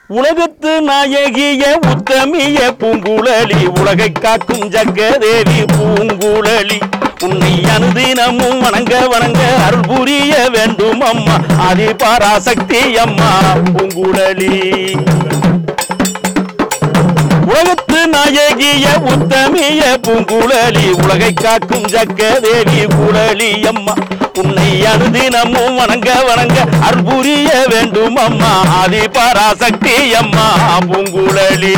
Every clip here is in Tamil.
உலகத்து நாயகிய உத்தமிய பூங்குழலி உலகை காக்கும் ஜக்கதேவி பூங்குழலி உன்னை அனுதினமும் வணங்க வணங்க அருள் புரிய வேண்டும் அம்மா ஆதி பராசக்தி அம்மா பூங்குழலி உலகத்து நாயகிய உத்தமிய பூங்குழலி உலகை காக்கும் ஜக்கதேவி குழலி அம்மா உன்னை அனுதினமும் வணங்க வணங்க அருள் புரிய வேண்டும் அம்மா ஆதி பராசக்தி அம்மா பூங்குழலி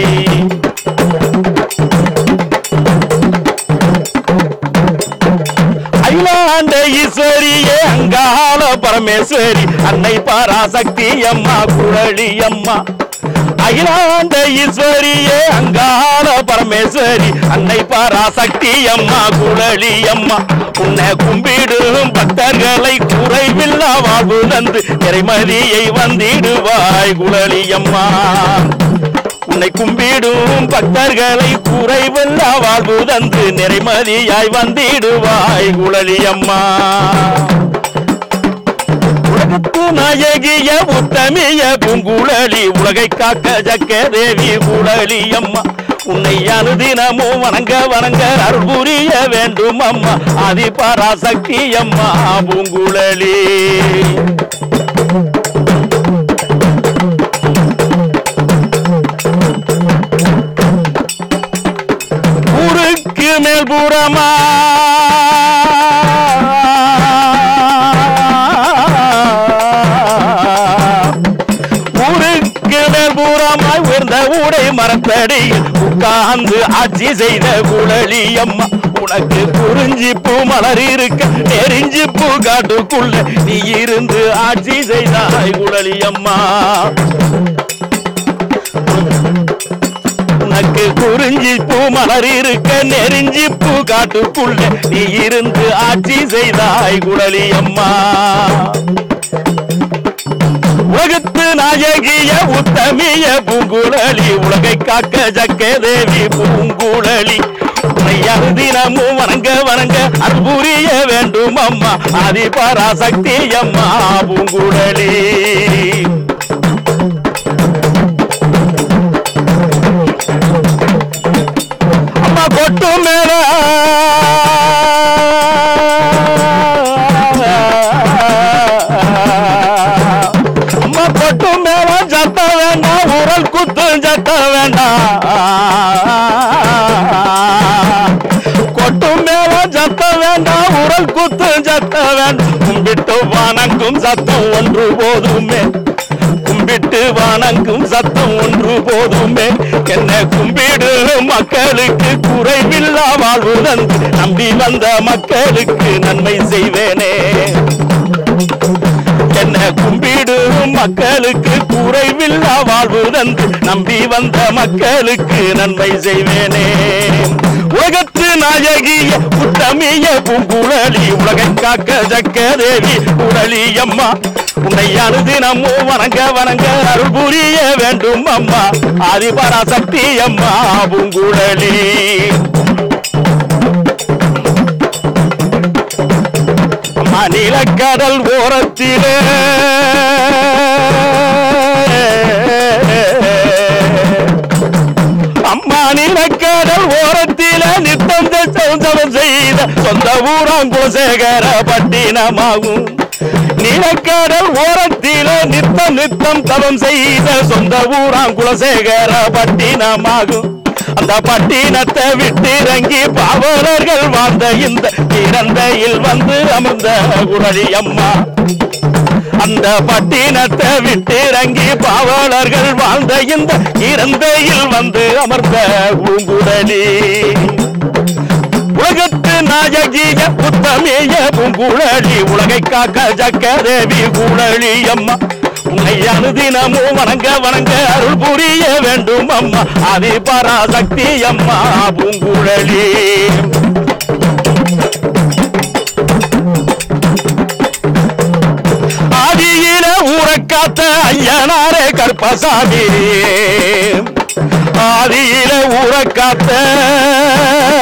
அகிலாண்ட ஈஸ்வரியே அங்காள பரமேஸ்வரி அன்னை பராசக்தி அம்மா குழலி அம்மா அகிலாண்ட ஈஸ்வரியே அங்காள பரமேஸ்வரி அன்னை பராசக்தி அம்மா குழலி அம்மா உன்னை கும்பிடும் பக்தர்களை குறைவில்லா வாழ்வு தந்து நிறைமதியை வந்திடுவாய் குழலி அம்மா உன்னை கும்பிடும் பக்தர்களை குறைவில்லா வாழ்வு தந்து நிறைமதியாய் வந்திடுவாய் குழலி அம்மா உலகத்து நாயகிய உத்தமிய பூங்குழலி உலகை காக்க ஜக்க தேவி குழலி அம்மா உன்னை அனுதினமும் வணங்க வணங்க அருள் புரிய வேண்டும் அம்மா ஆதி பராசக்தி அம்மா பூங்குழலி ஊருக்கு மேல் புறமா ஊருக்கு மேல் புறமாய் உயர்ந்த உடை மரத்தடியில் உட்கார்ந்து ஆட்சி செய்த குழலி அம்மா உனக்கு குறிஞ்சி பூ மலர் இருக்க நெறிஞ்சி பூ காட்டுக்குள்ள நீ இருந்து ஆட்சி செய்தாய் குழலி அம்மா உனக்கு குறிஞ்சி பூ மலர் இருக்க நெறிஞ்சி பூ காட்டுக்குள்ள நீ இருந்து ஆட்சி செய்தாய் குழலி அம்மா உலகத்து நாயகிய உத்தமிய பூங்குழலி உலகை காக்க ஜக்க தேவி பூங்குழலி உன்னை அனுதினமும் வணங்க வணங்க அருள் புரிய வேண்டும் அம்மா ஆதி பராசக்தி அம்மா பூங்குழலி அம்மா கொட்டு மேல அம்மா கொட்டு மேல சத்த வேண்டாம் உரல் குத்து சத்த வேண்டாம் கொட்டு மேல சத்த வேண்டாம் உரல் குத்து சத்த வேண்டாம் கும்பிட்டு வணங்கும் சத்தம் ஒன்று போதுமே கும்பிட்டு வணங்கும் சத்தம் ஒன்று போதுமே என்ன கும்பிடு மக்களுக்கு குறைவில்லா வாழ்வு தந்து நம்பி வந்த மக்களுக்கு நன்மை செய்வேனே என்ன கும்பிடு மக்களுக்கு குறைவில்லா வாழ்வு தந்து நம்பி வந்த மக்களுக்கு நன்மை செய்வேனே உலகத்து நாயகிய உத்தமிய பூங்குழலி உலகை காக்க ஜக்க தேவி குழலி அம்மா உன்னை அனுதினமும் வணங்க வணங்க அருள் புரிய வேண்டும் அம்மா ஆதிபராசக்தி அம்மா பூங்குழலி அம்மா நீலக்கடல் ஓரத்திலே அம்மா நீலக்கடல் ஓரத்திலே நித்தம் சௌந்தரம் செய்த சொந்த ஊராம் குலசேகர பட்டினமாகும் நீலக்கடல் ஓரத்திலே நித்தம் நித்தம் தவம் செய்த சொந்த ஊராம் குலசேகர பட்டினமாகும் அந்த பட்டினத்தை விட்டிறங்கி பாவலர்கள் வாழ்ந்த இந்த இறந்தையில் வந்து அமர்ந்த குரலி அம்மா அந்த பட்டினத்தை விட்டிறங்கி பாவலர்கள் வாழ்ந்த இந்த இறந்தையில் வந்து அமர்ந்த பூங்குழலி உலகத்து நாயகிய புத்தமேய பூங்குழலி உலகை காக்க ஜக்க தேவி குழலி அம்மா உன்னை அனுதினமும் வணங்க வணங்க அருள் புரிய வேண்டும் அம்மா ஆதி பராசக்தி அம்மா பூங்குழலி ஆதியில ஊரக்காத்த ஐயனாரே கருப்பசாமி ஆதியில ஊரக்காத்த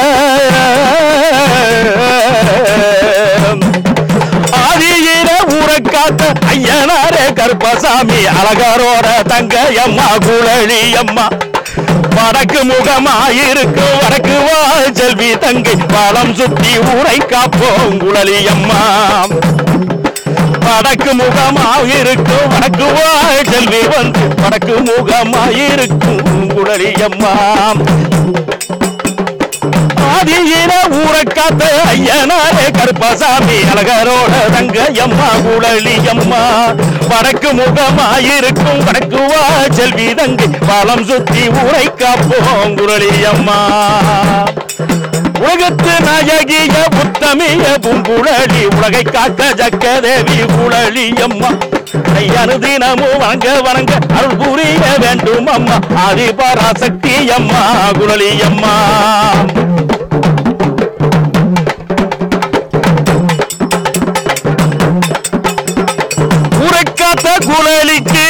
ஆதியில ஊர ஊரை காத்த ஐயனாரே கருப்பசாமி அழகாரோட தங்க அம்மா குழலி அம்மா வடக்கு முகமாயிருக்கு வடக்கு வாழ் செல்வி தங்கை பாலம் சுத்தி ஊரை காப்போம் குழலி அம்மா வடக்கு முகமாயிருக்கும் வடக்கு வாழ் செல்வி வந்து வடக்கு முகமாயிருக்கும் குழலி அம்மா ஆதியில ஊரை காத்த ஐயனாரே கருப்பசாமி அழகரோட தங்க அம்மா குழலி அம்மா வடக்கு முகமாயிருக்கும் வடக்கு வா செல்வி தங்கை பாலம் சுத்தி ஊரை காப்போம் குழலி அம்மா உலகத்து நாயகிய புத்தமிய பூங்குழலி உலகை காக்க ஜக்கதேவி குழலி அம்மா ஐயனு தினமும் வணங்க வணங்க அருள் புரிய வேண்டும் அம்மா ஆதி பராசக்தி அம்மா குழலி அம்மா உரைக்காத்த குழலிக்கு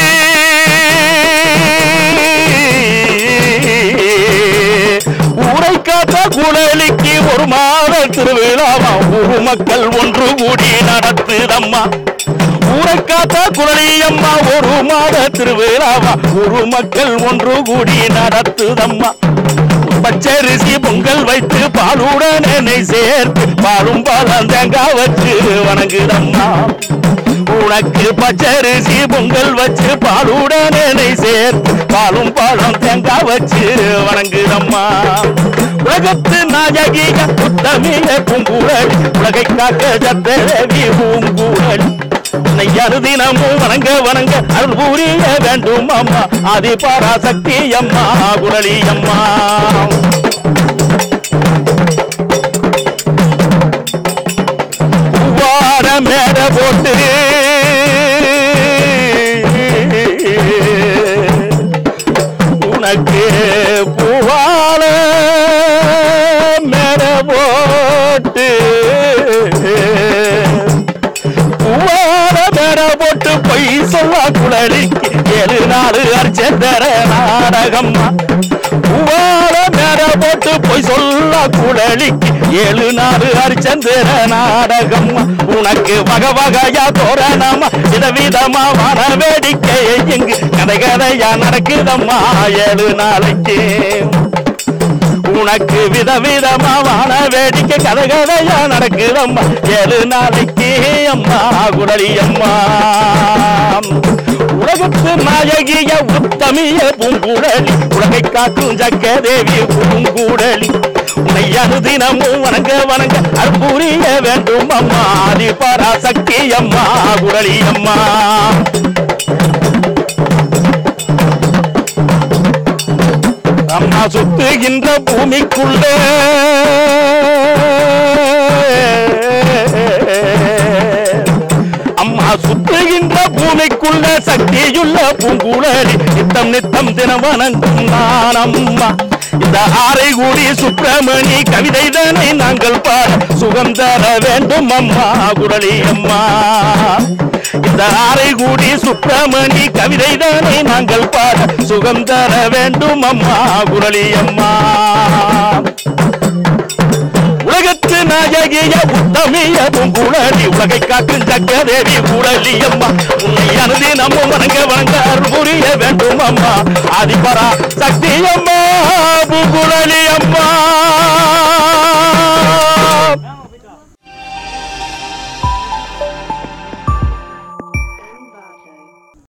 உரைக்காத்த குழலிக்கு ஒரு மாத திருவிழாவா ஊர் மக்கள் ஒன்று கூடி நடத்துதம்மா ஊரைக்காத்த குழலி அம்மா ஒரு மாத திருவிழாவா ஊர் மக்கள் ஒன்று கூடி நடத்துதம்மா பச்சரிசி பொங்கல் வைத்து பாலுடன் நெய் சேர்த்து பாலும் பாலம் தேங்காய் வச்சு வணங்குதம்மா உனக்கு பச்சரிசி பொங்கல் வச்சு பாலுடன் நெய் சேர்த்து பாலும் பாலம் தேங்காய் வச்சு வணங்குதம்மா உலகத்து நாயகிய புத்தமிய பூங்குழல் உலகை காக்க ஜத்தேவி பூங்குழல் உன்னை அனுதினமும் வணங்க வணங்க அருள் புரிய வேண்டும் அம்மா ஆதி பராசக்தி அம்மா குழலி அம்மா வார மேல போட்டு உனக்கு பூவால மேல போட்டு பூவால மேல போட்டு பொய் சொல்ல குழலிக்கு ஏழு நாலு அர்ச்சந்தர நாடகம்மா பூவால மேல போட்டு பொய் சொல்ல குழலிக்கு ஏழு நாலு அரிச்சந்திர நாடகம் உனக்கு வகை வகையா தோரணமா விதவிதமா வர வேடிக்கை இங்கு கதை கதையா நடக்குதம்மா ஏழு நாளைக்கு உனக்கு விதவிதமா வான வேடிக்கை கதை கதையா நடக்குதம்மா ஏழு நாளைக்கு அம்மா குடலி அம்மா உலகத்து நாயகிய உத்தமிய பூங்குழலி உலகை காக்கும் ஜக்கதேவி பூங்குழலி உன்னை அனுதினமும் வணங்க வணங்க அற்புரிய வேண்டும் அம்மா ஆதி பராசக்தி அம்மா குடலி அம்மா அம்மா சுத்துகின்ற பூமிக்குள்ளே அம்மா சுத்துகின்ற பூமிக்குள்ள சக்தியுள்ள பூங்குழலி நித்தம் நித்தம் தினம் வணங்கும் நான் அம்மா இந்த ஆரை கூடி சுப்பிரமணி கவிதை தானே நாங்கள் பாட சுகம் தர வேண்டும் அம்மா குடலி அம்மா இந்த ஆரை கூடி சுப்பிரமணி கவிதை தானே நாங்கள் பாட சுகம் தர வேண்டும் அம்மா குரலி அம்மா உலகத்து நாயகிய உத்தமிய பூங்குழலி உலகை காக்கும் ஜக்கதேவி குழலி அம்மா உன்னை அனுதி நம்ம வணங்க வணங்க அருள் புரிய வேண்டும் அம்மா ஆதிபரா சக்தி அம்மா பூங்குழலி அம்மா